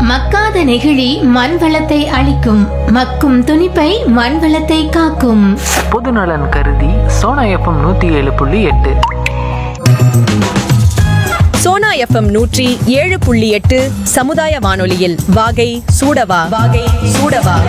மக்காத நெகிழி மண் வளத்தை அழிக்கும் மக்கும் துணிப்பை மண் வளத்தை காக்கும் பொதுநலன் கருதி சோனா எஃப்எம் நூற்றி ஏழு புள்ளி எட்டு சோனா எஃப்எம் நூற்றி ஏழு புள்ளி எட்டு சமுதாய வானொலியில் வாகை சூடவா வாகை சூடவா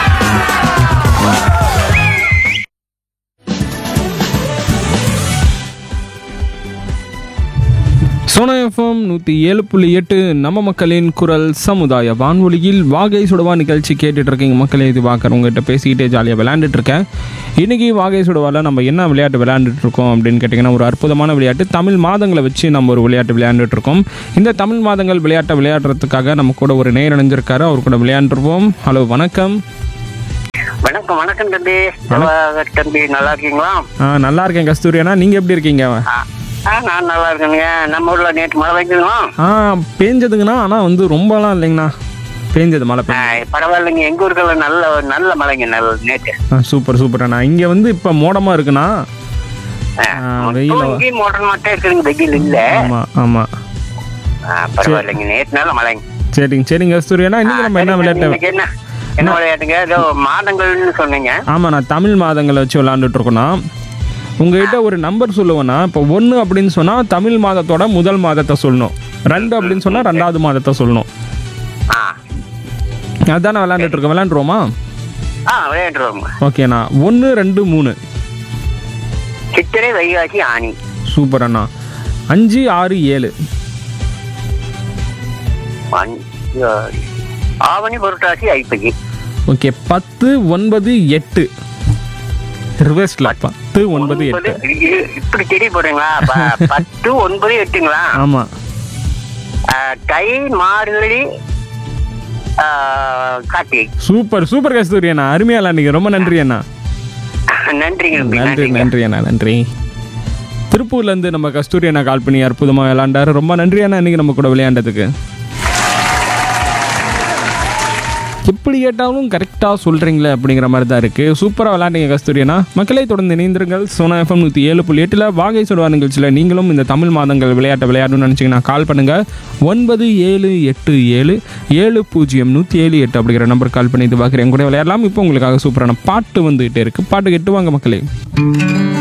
சோனா எஃப்எம் நூற்றி ஏழு புள்ளி எட்டு நம்ம மக்களின் குரல் சமுதாய வானொலியில் வாகை சுடவா நிகழ்ச்சி கேட்டுட்டு இருக்கீங்க மக்களே இது பார்க்குற உங்ககிட்ட பேசிக்கிட்டே ஜாலியாக விளையாண்டுட்டு இருக்கேன் இன்றைக்கி வாகை சுடவாவில் நம்ம என்ன விளையாட்டு விளையாண்டுட்டு இருக்கோம் அப்படின்னு கேட்டிங்கன்னா ஒரு அற்புதமான விளையாட்டு தமிழ் மாதங்களை வச்சு நம்ம ஒரு விளையாட்டு விளையாண்டுட்டு இருக்கோம் இந்த தமிழ் மாதங்கள் விளையாட்டை விளையாடுறதுக்காக நம்ம கூட ஒரு நேர் இணைஞ்சிருக்காரு அவர் கூட விளையாண்டுருவோம் ஹலோ வணக்கம் வணக்கம் வணக்கம் தம்பி நல்லா- தம்பி நல்லா இருக்கீங்களா ஆ, நல்லா இருக்கேன் கஸ்தூரியனா நீங்கள் எப்படி இருக்கீங்க ஆ, ஆ, நான் நல்லா இருக்கேங்க நம்ம ஊர்ல நேற்று மழை வைக்கணுங்களா ஆ பேஞ்சதுங்கண்ணா ஆனால் வந்து ரொம்பலாம் இல்லைங்கண்ணா பேஞ்சது மழை பெஞ்சது பரவாயில்லைங்க எங்க ஊருக்குள்ள நல்ல நல்ல மழைங்க நல்ல நேற்று ஆ, சூப்பர் சூப்பர் அண்ணா இங்கே வந்து இப்போ மோடமாக இருக்குண்ணா ஆ, ஆ, வெயில வா- இங்கேயும் மோட்டர் மட்டும் இருக்குதுங்க வெயில் இல்ல ஆமாம் ஆமாம் ஆ, பரவாயில்லைங்க நேற்று நல்ல மழைங்க சரிங்க சரிங்க கஸ்தூரியண்ணா இன்னைக்கு நம்ம என்ன விளையாட்டு இன்னைக்கு என்ன என்ன விளையாட்டுங்க ஏதோ மாதங்கள்னு சொன்னீங்க ஆமாம் நான் தமிழ் மாதங்களை வச்சு விளாண்டுட்டு இருக்கோண்ணா உங்ககிட்ட ஒரு நம்பர் சொல்லுவேண்ணா இப்போ ஒன்று அப்படின்னு சொன்னால் தமிழ் மாதத்தோட முதல் மாதத்தை சொல்லணும் ரெண்டு அப்படின்னு சொன்னால் ரெண்டாவது மாதத்தை சொல்லணும் ஆ அதான் நான் விளையாண்டுட்டு இருக்கேன் விளையாண்டுருவோமா ஆ விளையாண்டுருவோங்க ஓகேண்ணா ஒன்று ரெண்டு மூணு சித்திரை வைகாசி ஆணி சூப்பர் அண்ணா அஞ்சு ஆறு ஏழு மண், ஆ, ஆவணி புரட்டாசி ஐப்பசி ஓகே பத்து ஒன்பது எட்டு ரிவர்ஸில் பத்து ஒன்பது எட்டு ஒன்பது, இ- இப்படி தெரிய போறீங்களா ப- பத்து ஒன்பது எட்டுங்களா ஆமாம் ஆ, தை மார்கழி ஆ, கார்த்திகை சூப்பர் சூப்பர் கஸ்தூரி அண்ணா அருமையா விளாண்டீங்க ரொம்ப நன்றி அண்ணா நன்றிங்க தம்பி, நன்றி நன்றிங்க நன்றி அண்ணா நன்றி திருப்பூர்லேருந்து நம்ம கஸ்தூரி அண்ணா கால் பண்ணி அற்புதமாக விளாண்டாரு ரொம்ப நன்றி அண்ணா இன்னைக்கு நம்ம கூட விளையாண்டதுக்கு எப்படி கேட்டாலும் கரெக்டாக சொல்கிறீங்களே அப்படிங்கிற மாதிரி தான் இருக்குது சூப்பராக விளாண்டீங்க கஸ்தூரி அண்ணா மக்களை தொடர்ந்து இணைந்திருங்கள் சோனா எஃப்எம் நூற்றி ஏழு புள்ளி எட்டில் வாகை சுடுவா நிகழ்ச்சியில் நீங்களும் இந்த தமிழ் மாதங்கள் விளையாட்டை விளையாடணும்னு நினச்சிங்கன்னா கால் பண்ணுங்கள் ஒன்பது ஏழு எட்டு ஏழு ஏழு பூஜ்ஜியம் நூற்றி ஏழு எட்டு அப்படிங்கிற நம்பர் கால் பண்ணி இது பார்க்குறேன் கூட விளையாடலாம் இப்போ உங்களுக்காக சூப்பரான பாட்டு வந்துகிட்டே இருக்குது பாட்டு கேட்டு வாங்க மக்களே